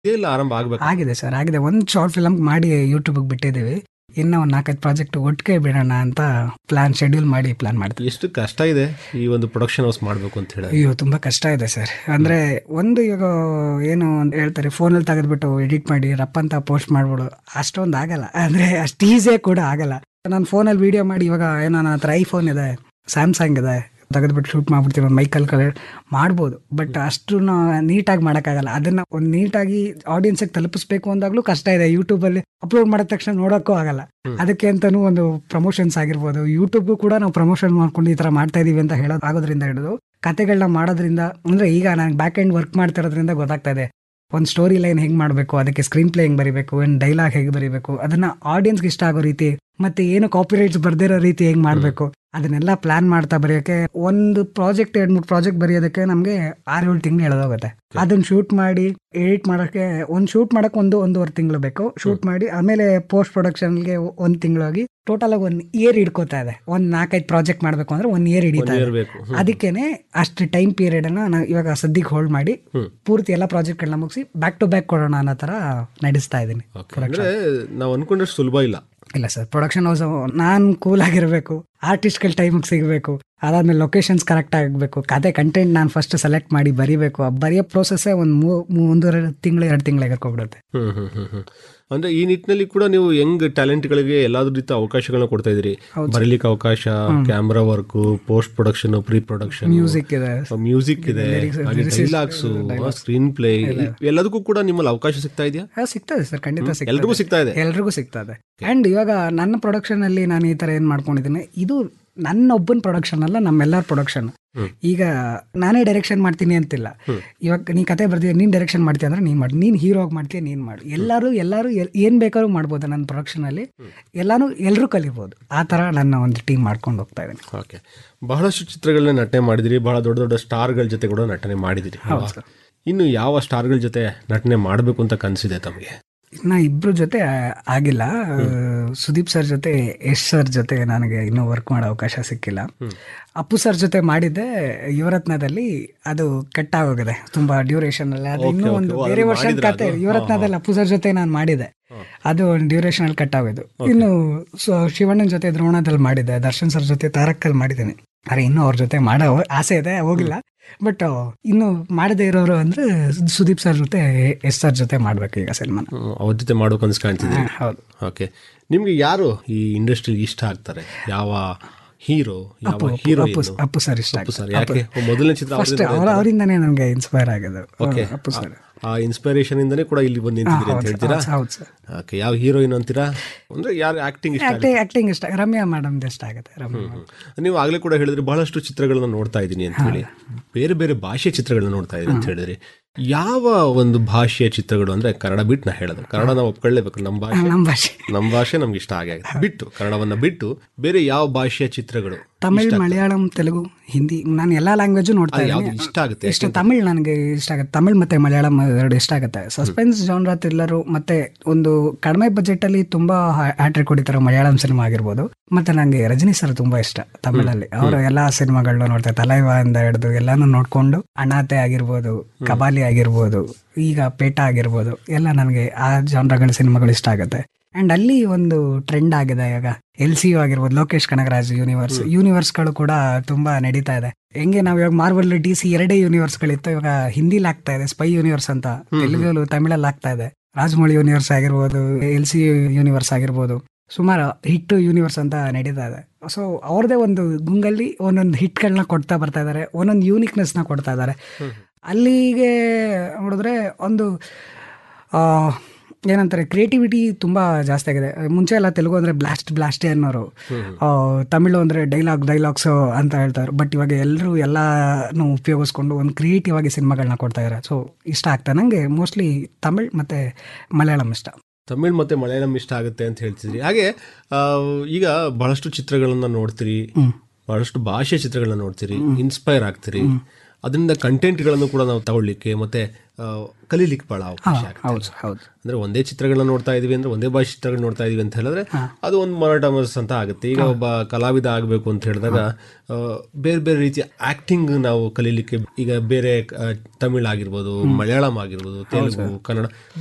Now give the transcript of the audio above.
ಇಲ್ಲ ಆರಂಭ ಆಗ್ಬೇಕು ಆಗಿದೆ ಸರ್ ಆಗಿದೆ ಒಂದು ಶಾರ್ಟ್ ಫಿಲಮ್ ಮಾಡಿ ಯೂಟ್ಯೂಬ್ಗೆ ಬಿಟ್ಟಿದ್ದೀವಿ ಇನ್ನು ಒಂದು ನಾಲ್ಕೈದು ಪ್ರಾಜೆಕ್ಟ್ ಒಟ್ಟಿಗೆ ಬಿಡೋಣ ಅಂತ ಪ್ಲಾನ್ ಶೆಡ್ಯೂಲ್ ಮಾಡಿ ಪ್ಲಾನ್ ಮಾಡ್ತೀವಿ ಎಷ್ಟು ಕಷ್ಟ ಇದೆ ಈ ಒಂದು ಪ್ರೊಡಕ್ಷನ್ ಹೌಸ್ ಮಾಡ್ಬೇಕು ಅಂತ ಹೇಳಿ ಅಯ್ಯೋ ತುಂಬಾ ಕಷ್ಟ ಇದೆ ಸರ್ ಅಂದ್ರೆ ಒಂದು ಇವಾಗ ಏನು ಅಂತ ಹೇಳ್ತಾರೆ ಫೋನಲ್ಲಿ ತೆಗೆದ್ಬಿಟ್ಟು ಎಡಿಟ್ ಮಾಡಿ ರಪ್ಪ ಅಂತ ಪೋಸ್ಟ್ ಮಾಡ್ಬಿಡು ಅಷ್ಟೊಂದು ಆಗಲ್ಲ ಅಂದ್ರೆ ಅಷ್ಟು ಈಸಿಯಾಗಿ ಕೂಡ ಆಗಲ್ಲ ನಾನು ಫೋನಲ್ಲಿ ವಿಡಿಯೋ ಮಾಡಿ ಇವಾಗ ಏನೋ ನನ್ನ ಹತ್ರ ಐಫೋನ್ ಇದೆ ಸ್ಯಾಮ್ಸಂಗ್ ಇದೆ ತೆಗೆದ್ಬಿಟ್ಟು ಶೂಟ್ ಮಾಡ್ಬಿಡ್ತೀವಿ ಒಂದು ಮೈಕಲ್ ಕಲರ್ ಮಾಡ್ಬೋದು ಬಟ್ ಅಷ್ಟು ನೀಟಾಗಿ ಮಾಡೋಕ್ಕಾಗಲ್ಲ ಅದನ್ನ ಒಂದು ನೀಟಾಗಿ ಆಡಿಯನ್ಸಿಗೆ ತಲುಪಿಸ್ಬೇಕು ಅಂದಾಗ್ಲೂ ಕಷ್ಟ ಇದೆ ಯೂಟ್ಯೂಬಲ್ಲಿ ಅಪ್ಲೋಡ್ ಮಾಡಿದ ತಕ್ಷಣ ನೋಡೋಕ್ಕೂ ಆಗಲ್ಲ ಹ್ಮ್. ಅದಕ್ಕೆ ಅಂತಾನು ಒಂದು ಪ್ರಮೋಷನ್ಸ್ ಆಗಿರ್ಬೋದು ಯೂಟ್ಯೂಬ್ಗೂ ಕೂಡ ನಾವು ಪ್ರಮೋಷನ್ ಮಾಡ್ಕೊಂಡು ಈ ತರ ಮಾಡ್ತಾ ಇದೀವಿ ಅಂತ ಹೇಳೋದು ಆಗೋದ್ರಿಂದ ಹಿಡಿದು ಕತೆಗಳನ್ನ ಮಾಡೋದ್ರಿಂದ ಅಂದ್ರೆ ಈಗ ನಾನು ಬ್ಯಾಕ್ ಎಂಡ್ ವರ್ಕ್ ಮಾಡ್ತಾ ಇರೋದ್ರಿಂದ ಗೊತ್ತಾಗ್ತಾ ಇದೆ ಒಂದು ಸ್ಟೋರಿ ಲೈನ್ ಹೆಂಗ್ ಮಾಡಬೇಕು ಅದಕ್ಕೆ ಸ್ಕ್ರೀನ್ ಪ್ಲೇ ಹೆಂಗ್ ಬರಿಬೇಕು ಒಂದು ಡೈಲಾಗ್ ಹೇಗೆ ಬರಿಬೇಕು ಅದನ್ನ ಆಡಿಯನ್ಸ್ಗೆ ಇಷ್ಟ ಆಗೋ ರೀತಿ ಮತ್ತೆ ಏನು ಕಾಪಿರೈಟ್ಸ್ ಬರ್ದಿರೋ ರೀತಿ ಹೆಂಗ್ ಮಾಡಬೇಕು ಅದನ್ನೆಲ್ಲ ಪ್ಲಾನ್ ಮಾಡ್ತಾ ಬರೆಯೋಕೆ ಒಂದು ಪ್ರಾಜೆಕ್ಟ್ ಎರಡ್ ಮೂರು ಪ್ರಾಜೆಕ್ಟ್ ಬರೆಯೋದಕ್ಕೆ ನಮಗೆ ಆರು ಏಳು ತಿಂಗಳು ಹೇಳೋದಾಗುತ್ತೆ ಅದನ್ನ ಶೂಟ್ ಮಾಡಿ ಎಡಿಟ್ ಮಾಡೋಕ್ಕೆ ಒಂದು ಶೂಟ್ ಮಾಡಕ್ಕೆ ಒಂದು ಒಂದೂವರೆ ತಿಂಗಳು ಬೇಕು ಶೂಟ್ ಮಾಡಿ ಆಮೇಲೆ ಪೋಸ್ಟ್ ಪ್ರೊಡಕ್ಷನ್ಗೆ ಒಂದು ತಿಂಗಳಾಗಿ ಟೋಟಲ್ ಆಗಿ ಒನ್ ಇಯರ್ ಹಿಡ್ಕೋತಾ ಇದೆ ಒಂದ್ ನಾಲ್ಕೈದು ಪ್ರಾಜೆಕ್ಟ್ ಮಾಡ್ಬೇಕು ಅಂದ್ರೆ ಒನ್ ಇಯರ್ ಹಿಡಿತಾ ಇದೆ ಇರಬೇಕು ಅದಕ್ಕೇನೆ ಅಷ್ಟು ಟೈಮ್ ಪೀರಿಯಡ್ ಅನ್ನ ನಾವು ಇವಾಗ ಸದ್ಯಕ್ಕೆ ಹೋಲ್ಡ್ ಮಾಡಿ ಹ್ಮ್. ಪೂರ್ತಿ ಎಲ್ಲ ಪ್ರಾಜೆಕ್ಟ್ಗಳನ್ನ ಮುಗಿಸಿ ಬ್ಯಾಕ್ ಟು ಬ್ಯಾಕ್ ಕೊಡೋಣ ಅನ್ನೋ ತರ ನಡೆಸ್ತಾ ಇದ್ದೀನಿ ಅಂದ್ರೆ ನಾವು ಅನ್ಕೊಂಡಷ್ಟು ಸುಲಭ ಇಲ್ಲ ಇಲ್ಲ ಸರ್ ಪ್ರೊಡಕ್ಷನ್ ಹೌಸ್ ನಾನು ಕೂಲ್ ಆಗಿರ್ಬೇಕು ಆರ್ಟಿಸ್ಟ್ಗಳ ಟೈಮಿಗೆ ಸಿಗಬೇಕು ಅದಾದ್ಮೇಲೆ ಲೊಕೇಶನ್ಸ್ ಕರೆಕ್ಟ್ ಆಗಬೇಕು ಕತೆ ಕಂಟೆಂಟ್ ನಾನು ಫಸ್ಟ್ ಸೆಲೆಕ್ಟ್ ಮಾಡಿ ಬರಿಬೇಕು ಆ ಬರೆಯೋ ಪ್ರೋಸೆಸ್ಸೇ ಒಂದು ಮೂ ಒಂದೂವರೆ ತಿಂಗಳು ಎರಡು ತಿಂಗಳಿಗೆ ಹೋಗ್ಬಿಡುತ್ತೆ ಹ್ಮ್ ಹ್ಮ್ ಹ್ಮ್ ಹ್ಮ್ ಅಂದ್ರೆ ಈ ನಿಟ್ಟಿನಲ್ಲಿ ಕೂಡ ನೀವು ಯಂಗ್ ಟ್ಯಾಲೆಂಟ್ಗಳಿಗೆ ಎಲ್ಲಾದ್ರೂ ರೀತಿಯ ಅವಕಾಶಗಳನ್ನ ಕೊಡ್ತಾ ಇದ್ರಿ ಬರೀಲಿಕ್ಕೆ ಅವಕಾಶ camera work post production pre production music ಇದೆ ಮ್ಯೂಸಿಕ್ ಇದೆ ಹಾಗೆ ಡೈಲಾಗ್ಸ್ ಸ್ಕ್ರೀನ್ ಪ್ಲೇ ಎಲ್ಲದಕ್ಕೂ ಕೂಡ ನಿಮ್ಮಲ್ಲಿ ಅವಕಾಶ ಸಿಗ್ತಾ ಇದೆಯಾ ಆ, ಸಿಗ್ತದೆ ಸರ್ ಖಂಡಿತ ಸಿಗ್ತದೆ ಎಲ್ರಿಗೂ ಸಿಗ್ತಾ ಇದೆ ಎಲ್ರಿಗೂ ಸಿಗ್ತದೆ ಅಂಡ್ ಇವಾಗ ನನ್ನ ಪ್ರೊಡಕ್ಷನ್ ಅಲ್ಲಿ ನಾನು ಈ ತರ ಏನ್ ಮಾಡ್ಕೊಂಡಿದ್ದೀನಿ ಇದು ನನ್ನ ಒಬ್ಬನ ಪ್ರೊಡಕ್ಷನ್ ಅಲ್ಲ ನಮ್ಮೆಲ್ಲರ ಪ್ರೊಡಕ್ಷನ್ ಹ್ಮ್. ಈಗ ನಾನೇ ಡೈರೆಕ್ಷನ್ ಮಾಡ್ತೀನಿ ಅಂತಿಲ್ಲ ಹ್ಮ್. ಇವಾಗ ನೀ ಕತೆ ಬರ್ತೀಯ ನೀನ್ ಡೈರೆಕ್ಷನ್ ಮಾಡ್ತೀಯ ಅಂದ್ರೆ ನೀನ್ ಮಾಡಿ ನೀನ್ ಹೀರೋ ಆಗಿ ಮಾಡ್ತೀಯ ನೀನ್ ಮಾಡು ಎಲ್ಲರೂ ಎಲ್ಲರೂ ಎಲ್- ಏನ್ ಬೇಕಾದ್ರೂ ಮಾಡ್ಬೋದು ನನ್ನ ಪ್ರೊಡಕ್ಷನ್ ಅಲ್ಲಿ ಎಲ್ಲಾನು ಎಲ್ರೂ ಕಲಿಬಹುದು ಆ ತರ ನನ್ನ ಒಂದು ಟೀಮ್ ಮಾಡ್ಕೊಂಡು ಹೋಗ್ತಾ ಇದ್ದೀನಿ ಓಕೆ ಬಹಳಷ್ಟು ಚಿತ್ರಗಳನ್ನ ನಟನೆ ಮಾಡಿದಿರಿ ಬಹಳ ದೊಡ್ಡ ದೊಡ್ಡ ಸ್ಟಾರ್ಗಳ ಜೊತೆ ಕೂಡ ನಟನೆ ಮಾಡಿದಿರಿ ಅಲ್ವಾ? ಇನ್ನು ಯಾವ ಸ್ಟಾರ್ಗಳ ಜೊತೆ ನಟನೆ ಮಾಡಬೇಕು ಅಂತ ಕನಸಿದೆ ತಮಗೆ ಇನ್ನ ಇಬ್ರು ಜೊತೆ ಆ- ಆಗಿಲ್ಲ ಆ, ಸುದೀಪ್ ಸರ್ ಜೊತೆ ಯಶ್ ಸರ್ ಜೊತೆ ನನಗೆ ಇನ್ನೂ ವರ್ಕ್ ಮಾಡೋ ಅವಕಾಶ ಸಿಕ್ಕಿಲ್ಲ ಅಪ್ಪು ಸರ್ ಜೊತೆ ಮಾಡಿದ್ದೆ ಯುವರತ್ನದಲ್ಲಿ ಅದು ಕಟ್ ಆಗೋಗಿದೆ ತುಂಬಾ ಡ್ಯೂರೇಷನ್ ಅಲ್ಲಿ ಅದು ಇನ್ನೂ okay. ಒಂದು ಓ, ಬೇರೆ ಅದನ್ನ ವರ್ಷ ಮಾಡಿದ್ರಾ ಕತೆ ಅದು? ಯುವರತ್ನದಲ್ಲಿ ಅಪ್ಪು ಸರ್ ಜೊತೆ ನಾನು ಮಾಡಿದೆ ಅದು ಡ್ಯೂರೇಷನ್ ಅಲ್ಲಿ ಕಟ್ ಆಗೋದು ಇನ್ನು ಸೊ- ಶಿವಣ್ಣನ ಜೊತೆ ದ್ರೋಣದಲ್ಲಿ ಮಾಡಿದ್ದೆ ದರ್ಶನ್ ಸರ್ ಜೊತೆ ತಾರಕ್ಕಲ್ಲಿ ಮಾಡಿದ್ದೀನಿ ಅರೆ ಇನ್ನು ಅವ್ರ ಜೊತೆ ಮಾಡೋ ಆಸೆ ಇದೆ ಹೋಗಿಲ್ಲ ಬಟ್ ಇನ್ನು ಮಾಡದೇ ಇರೋರು ಅಂದ್ರೆ ಸುದೀಪ್ ಸರ್ ಜೊತೆ ಎಸ್ ಸರ್ ಜೊತೆ ಮಾಡ್ಬೇಕು ಈಗ ಸಿನಿಮಾನ ಹ್ಮ್, ಅವ್ರ ಜೊತೆ ಮಾಡೋ ಕನಸು ಕಾಣ್ತಿದ್ದೀರಿ ಹೌದು ಓಕೆ ನಿಮ್ಗೆ ಯಾರು ಈ ಇಂಡಸ್ಟ್ರಿ ಇಷ್ಟ ಆಗ್ತಾರೆ ಯಾವ ಹೀರೋ ಯಾವ ಅಪ್ಪು ಹೀರೋ ಅಪ್ಪು ಅಪ್ಪು ಸರ್ ಇಷ್ಟ ಅಪ್ಪು ಸರ್ ಯಾಕೆ ಓ, ಮೊದಲನೇ ಚಿತ್ರ ಫಸ್ಟ್ ಅವ್ರದ್ದೇ ಅವ್ರ ಅವರಿಂದನೇ ನನಗೆ ಇನ್ಸ್ಪೈರ್ ಆಗೋದು ಓಕೆ ಅಪ್ಪು ಸರ್ ಆ ಇನ್ಸ್ಪಿರೇಷನ್ ಇಂದನೇ ಕೂಡ ಇಲ್ಲಿ ಬಂದು ನಿಂತಿದ್ದೀರಿ ಅಂತ ಹೇಳ್ತೀರಾ ಹೌದು ಸರ್ ಓಕೆ ಯಾವ ಹೀರೋಯಿನ್ ಅಂತೀರಾ ಅಂದ್ರೆ ಯಾರು ಆಕ್ಟಿಂಗ್ ಇಷ್ಟ ಆಗುತ್ತೆ? ಆಕ್ಟಿಂಗ್ ಆಕ್ಟಿಂಗ್ ಇಷ್ಟ ರಮ್ಯಾ ಮೇಡಮ್ ಇಷ್ಟ ಆಗುತ್ತೆ ರಮ್ಯಾ ಹ್ಮ್. ನೀವು ಆಗ್ಲೇ ಕೂಡ ಹೇಳಿದ್ರಿ ಬಹಳಷ್ಟು ಚಿತ್ರಗಳನ್ನ ನೋಡ್ತಾ ಇದ್ದೀನಿ ಅಂತ ಹೇಳಿ ಬೇರೆ ಬೇರೆ ಭಾಷೆಯ ಚಿತ್ರಗಳನ್ನ ನೋಡ್ತಾ ಇದ್ದೀನಿ ಅಂತ ಹೇಳಿದ್ರಿ ಯಾವ ಒಂದು ಭಾಷೆಯ ಚಿತ್ರಗಳು ಅಂದ್ರೆ ಕನ್ನಡ ಬಿಟ್ಟು ನಾ ಹೇಳೋದು ಕನ್ನಡ ನಾವು ಒಪ್ಕೊಳ್ಳೇಬೇಕು ನಮ್ಮ ಭಾಷೆ ನಮ್ಮ ಭಾಷೆ ನಮ್ಮ ಭಾಷೆ ನಮ್ಗೆ ಇಷ್ಟ ಆಗೇ ಆಗುತ್ತೆ ಬಿಟ್ಟು ಕನ್ನಡವನ್ನ ಬಿಟ್ಟು ಬೇರೆ ಯಾವ ಭಾಷೆಯ ಚಿತ್ರಗಳು ತಮಿಳ್ ಮಲಯಾಳಂ ತೆಲುಗು ಹಿಂದಿ ನಾನು ಎಲ್ಲಾ ಲ್ಯಾಂಗ್ವೇಜು ನೋಡ್ತಾ ಯಾವ್ದು ಇದ್ದೀನಿ ಇಷ್ಟ ಆಗುತ್ತೆ ಇಷ್ಟ ತಮಿಳ್ ನನಗೆ ಇಷ್ಟ ಆಗುತ್ತೆ ತಮಿಳ್ ಮತ್ತೆ ಮಲಯಾಳಂ ಎರಡು ಇಷ್ಟ ಆಗುತ್ತೆ ಸಸ್ಪೆನ್ಸ್ ಜಾನ್ರಾ ಥ್ರಿಲ್ಲರು ಮತ್ತೆ ಒಂದು ಕಡಿಮೆ ಬಜೆಟ್ ಅಲ್ಲಿ ತುಂಬಾ ಹ್ಯಾಟ್ರಿಕ್ ಹೊಡಿತಾರೋ ಮಲಯಾಳಂ ಸಿನಿಮಾ ಆಗಿರ್ಬೋದು ಮತ್ತೆ ನಂಗೆ ರಜನಿ ಸರ್ ತುಂಬಾ ಇಷ್ಟ ತಮಿಳಲ್ಲಿ ಅವರ ಎಲ್ಲಾ ಸಿನಿಮಾಗಳನ್ನ ನೋಡ್ತಾ ತಲೈವ ಇಂದ ಹಿಡಿದು ಎಲ್ಲಾನು ನೋಡ್ಕೊಂಡು ಅನಾಥೆ ಆಗಿರ್ಬೋದು ಕಬಾಲಿ ಆಗಿರ್ಬೋದು ಈಗ ಪೇಟ ಆಗಿರ್ಬೋದು ಎಲ್ಲ ನನಗೆ ಆ ಜಾನ್ರಾಗಳ ಸಿನಿಮಾಗಳು ಇಷ್ಟ ಆಗುತ್ತೆ ಅಂಡ್ ಅಲ್ಲಿ ಒಂದು ಟ್ರೆಂಡ್ ಆಗಿದೆ ಈಗ ಎಲ್ ಸಿ ಯು ಆಗಿರ್ಬೋದು ಲೋಕೇಶ್ ಕನಗರಾಜ್ ಯೂನಿವರ್ಸ್ ಯೂನಿವರ್ಸ್ಗಳು ಕೂಡ ತುಂಬಾ ನಡೀತಾ ಇದೆ ಹೆಂಗೆ ನಾವು ಇವಾಗ ಮಾರ್ವಲ್ ಡಿ ಸಿ ಎರಡೇ ಯೂನಿವರ್ಸ್ ಗಳಿತ್ತು ಇವಾಗ ಹಿಂದಿಲಿ ಆಗ್ತಾ ಇದೆ ಸ್ಪೈ ಯೂನಿವರ್ಸ್ ಅಂತ ತೆಲುಗು ತಮಿಳಲ್ಲಿ ಆಗ್ತಾ ಇದೆ ರಾಜಮೌಳಿ ಯೂನಿವರ್ಸ್ ಆಗಿರ್ಬೋದು ಎಲ್ ಸಿ ಯೂನಿವರ್ಸ್ ಆಗಿರ್ಬೋದು ಸುಮಾರು ಹಿಟ್ ಯೂನಿವರ್ಸ್ ಅಂತ ನಡೀತಾ ಇದೆ ಸೊ ಅವ್ರದೇ ಒಂದು ಗುಂಗಲ್ಲಿ ಒಂದೊಂದು ಹಿಟ್ಗಳನ್ನ ಕೊಡ್ತಾ ಬರ್ತಾ ಇದ್ದಾರೆ ಒಂದೊಂದು ಯೂನಿಕ್ನೆಸ್ ನ ಕೊಡ್ತಾ ಇದ್ದಾರೆ ಅಲ್ಲಿಗೆ ನೋಡಿದ್ರೆ ಒಂದು ಆ, ಏನಂತಾರೆ ಕ್ರಿಯೇಟಿವಿಟಿ ತುಂಬಾ ಜಾಸ್ತಿ ಆಗಿದೆ ಮುಂಚೆ ಎಲ್ಲ ತೆಲುಗು ಅಂದ್ರೆ ಬ್ಲಾಸ್ಟ್ ಬ್ಲಾಸ್ಟೇ ಅನ್ನೋರು ಆ, ತಮಿಳು ಅಂದ್ರೆ ಡೈಲಾಗ್ ಡೈಲಾಗ್ಸ್ ಅಂತ ಹೇಳ್ತಾರೆ ಬಟ್ ಇವಾಗ ಎಲ್ಲರೂ ಎಲ್ಲಾನು ಉಪಯೋಗಿಸ್ಕೊಂಡು ಒಂದು ಕ್ರಿಯೇಟಿವ್ ಆಗಿ ಸಿನಿಮಾಗಳನ್ನ ಕೊಡ್ತಾ ಇದ್ದಾರೆ ಸೊ ಇಷ್ಟ ಆಗ್ತಾ ನಂಗೆ ಮೋಸ್ಟ್ಲಿ ತಮಿಳ್ ಮತ್ತೆ ಮಲಯಾಳಂ ಇಷ್ಟ ತಮಿಳ್ ಮತ್ತೆ ಮಲಯಾಳಂ ಇಷ್ಟ ಆಗುತ್ತೆ ಅಂತ ಹೇಳ್ತಿದ್ರಿ ಹಾಗೆ ಆ, ಈಗ ಬಹಳಷ್ಟು ಚಿತ್ರಗಳನ್ನ ನೋಡ್ತೀರಿ ಬಹಳಷ್ಟು ಭಾಷೆ ಚಿತ್ರಗಳನ್ನ ನೋಡ್ತೀರಿ ಇನ್ಸ್ಪೈರ್ ಆಗ್ತೀರಿ ಅದರಿಂದ ಕಂಟೆಂಟ್ಗಳನ್ನು ಕೂಡ ನಾವು ತಗೊಳ್ಳಿಕ್ಕೆ ಮತ್ತೆ ಆ, ಕಲೀಲಿಕ್ಕೆ ಬಹಳ ಅವಕಾಶ ಆಗುತ್ತೆ ಹೌದು ಸರ್ ಹೌದು ಅಂದ್ರೆ ಒಂದೇ ಚಿತ್ರಗಳನ್ನ ನೋಡ್ತಾ ಇದೀವಿ ಅಂದ್ರೆ ಒಂದೇ ಭಾಷೆ ಚಿತ್ರಗಳನ್ನ ನೋಡ್ತಾ ಇದೀವಿ ಅಂತ ಹೇಳಿದ್ರೆ ಅದು ಒಂದು ಮರಾಠಮಸ್ ಅಂತ ಆಗುತ್ತೆ ಈಗ ಒಬ್ಬ ಕಲಾವಿದ ಆಗಬೇಕು ಅಂತ ಹೇಳಿದಾಗ ಆ, ಬೇರೆ ಬೇರೆ ರೀತಿಯ ಆಕ್ಟಿಂಗ್ ನಾವು ಕಲೀಲಿಕ್ಕೆ ಈಗ ಬೇರೆ ಆ, ತಮಿಳ್ ಆಗಿರ್ಬೋದು ಮಲಯಾಳಂ ಆಗಿರ್ಬೋದು ತೆಲುಗು ಕನ್ನಡ